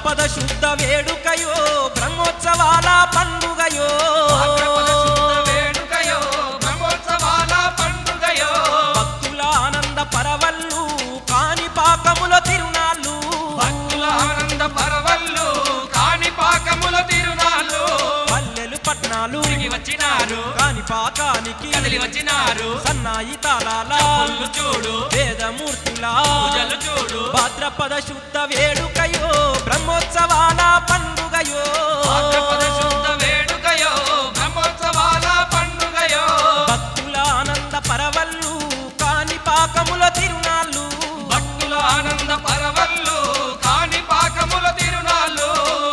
భాద్రపద శుద్ధ వేడుకయో బ్రహ్మోత్సవాల పండుగయో భాద్రపద శుద్ధ వేడుకయో బ్రహ్మోత్సవాల పండుగయో భక్తుల ఆనంద పరవళ్ళు కాణిపాకముల తిరునాళ్ళు భక్తుల ఆనంద పరవళ్ళు కాణిపాకముల తిరునాళ్ళు పల్లెలు పట్నాలు తిరిగి వచ్చినారు కాణిపాకానికి కదిలి వచ్చినారు సన్నాయి తాళాల పుల్లు చూడు వేదమూర్తుల పూజలు చూడు భాద్రపద శుద్ధ వేడుకయో బ్రహ్మోత్సవాల పండుగయో భాద్రపద శుద్ధ వేడుకయో బ్రహ్మోత్సవాల పండుగయో భక్తుల ఆనంద పరవళ్ళు కాణిపాకముల తిరునాళ్ళు భక్తుల ఆనంద పరవళ్ళు కాణిపాకముల తిరునాళ్ళు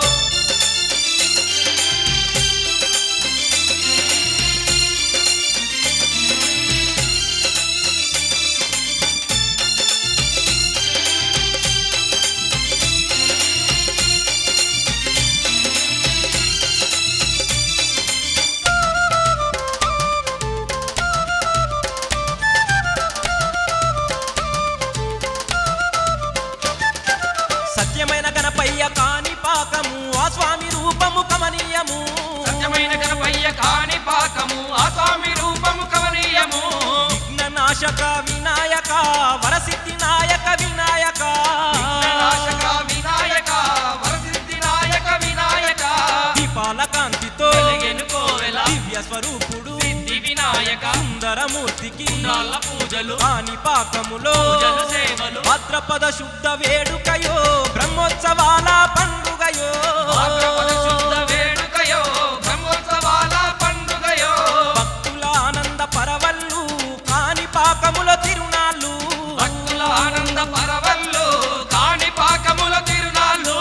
సత్యమైన గణపయ్య కాణిపాకము ఆ స్వామి రూపము కమనీయము సత్యమైన గణపయ్య కాణిపాకము ఆ స్వామి రూపము కవనీయము విఘ్ననాశక వినాయక వరసిద్ధి నాయక వినాయక విఘ్ననాశక వినాయక వరసిద్ధి నాయక వినాయక దీపాల కాంతితో వెలిగెను కోవెల దివ్య స్వరూపుడు సిద్ధి వినాయక సుందరమూర్తికి రాళ్ళ పూజలు కాణిపాకములో పూజలు సేవలు భాద్రపద శుద్ధ వేడుకయో బ్రహ్మోత్సవాల పండుగయో భాద్రపద శుద్ధ వేడుకయో బ్రహ్మోత్సవాల పండుగయో భక్తుల ఆనంద పరవళ్ళు కాణిపాకముల తిరునాళ్ళు భక్తుల ఆనంద పరవళ్ళు కాణిపాకముల తిరునాళ్ళు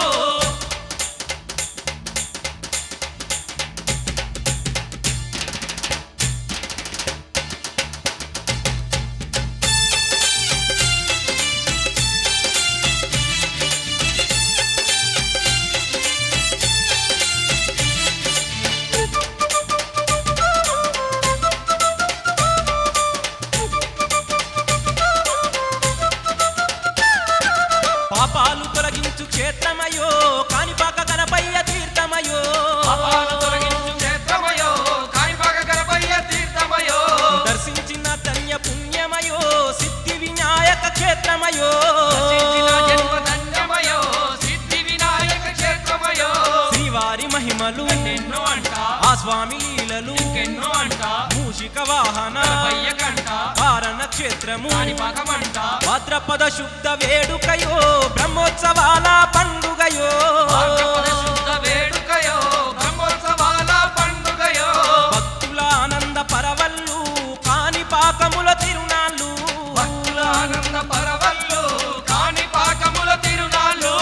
పాపాలు తొలగించు క్షేత్రమయో కాణిపాక గణపయ్య తీర్థమయో పాపాలు తొలగించు క్షేత్రమయో కాణిపాక గణపయ్య తీర్థమయో దర్శించిన ధన్య పుణ్యమయో సిద్ధి వినాయక క్షేత్రమయో రచించిన జన్మ ధన్యమయో సిద్ధి వినాయక క్షేత్రమయో శ్రీవారి మహిమలు ఎన్నో అంట ఆ స్వామి లీలలు ఎన్నో అంట మూషిక వాహన గణపయ్య కంట కారణ క్షేత్రము కాణిపాకమంట భాద్రపద శుద్ధ వేడుకయో బ్రహ్మోత్సవాల పండుగయో భాద్రపద శుద్ధ వేడుకయో బ్రహ్మోత్సవాల పండుగయో భక్తుల ఆనంద పరవళ్ళు కాణిపాకముల తిరునాళ్ళు భక్తుల ఆనంద పరవళ్ళు కాణిపాకముల తిరునాళ్ళు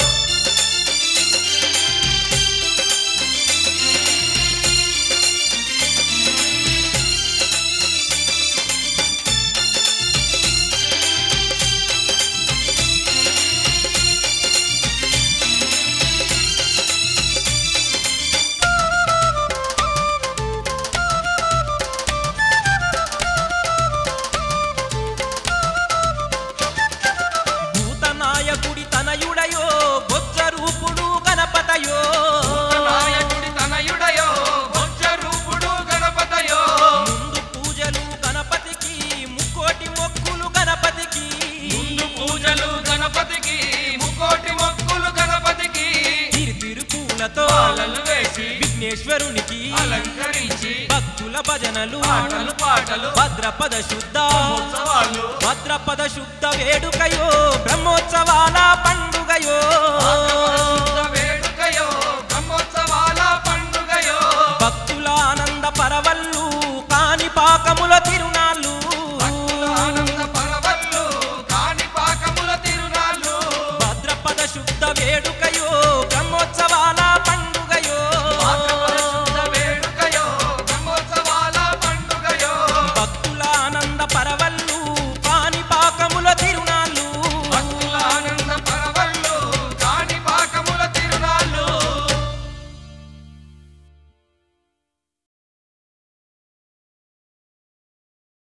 భూతనాయకుడి తనయుడయో బొజ్జ రూపుడు గణపతయో నాయకుడి తనయుడయో బొజ్జ రూపుడు గణపతయో ముందు పూజలు గణపతికి ముక్కోటి మొక్కులు గణపతికి ముందు పూజలు గణపతికి ముకోటి మొక్కులు గణపతికి తిరుతిరు పూలతో పాలలు వేసి విఘ్నేశ్వరునికి అలంకరించి భక్తుల భజనలు పాటలు పాటలు భద్రపద శుద్ధ ఉత్సవాలు భద్రపద శుద్ధ వేడుకయో బ్రహ్మోత్సవాల పండుగయో భాద్రపద శుద్ధ వేడుకయో బ్రహ్మోత్సవాల పండుగయో భక్తుల ఆనంద పరవళ్ళు కాణిపాకముల